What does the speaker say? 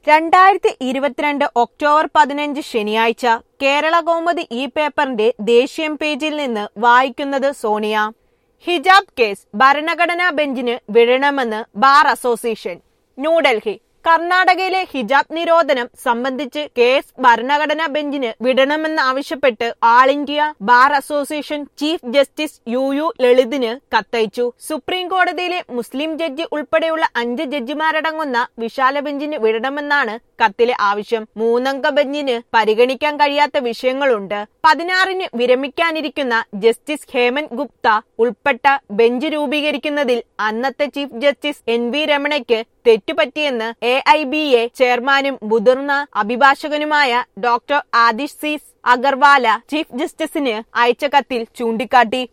രണ്ടായിരത്തി ഇരുപത്തിരണ്ട് ഒക്ടോബർ പതിനഞ്ച് ശനിയാഴ്ച കേരള കൗമുദി ഈ പേപ്പറിന്റെ ദേശീയം പേജിൽ നിന്ന് വായിക്കുന്നത് സോണിയ ഹിജാബ് കേസ് ഭരണഘടനാ ബെഞ്ചിന് വിടണമെന്ന് ബാർ അസോസിയേഷൻ ന്യൂഡൽഹി കർണാടകയിലെ ഹിജാബ് നിരോധനം സംബന്ധിച്ച് കേസ് ഭരണഘടനാ ബെഞ്ചിന് വിടണമെന്നാവശ്യപ്പെട്ട് all India bar association chief justice U U ലളിതിന് കത്തയച്ചു സുപ്രീം കോടതിയിലെ മുസ്ലിം ജഡ്ജി ഉൾപ്പെടെയുള്ള അഞ്ച് ജഡ്ജിമാരടങ്ങുന്ന വിശാല ബെഞ്ചിന് വിടണമെന്നാണ് കത്തിലെ ആവശ്യം മൂന്നംഗ ബെഞ്ചിന് പരിഗണിക്കാൻ കഴിയാത്ത വിഷയങ്ങളുണ്ട് പതിനാറിന് വിരമിക്കാനിരിക്കുന്ന ജസ്റ്റിസ് ഹേമന്ത് ഗുപ്ത ഉൾപ്പെട്ട ബെഞ്ച് രൂപീകരിക്കുന്നതിൽ അന്നത്തെ ചീഫ് ജസ്റ്റിസ് എൻ വി രമണയ്ക്ക് തെറ്റുപറ്റിയെന്ന് എ ഐ ബി എ ചെയർമാനും മുതിർന്ന അഭിഭാഷകനുമായ ഡോക്ടർ ആദിഷ് സീസ് അഗർവാല ചീഫ് ജസ്റ്റിസിന് അയച്ച കത്തിൽ ചൂണ്ടിക്കാട്ടി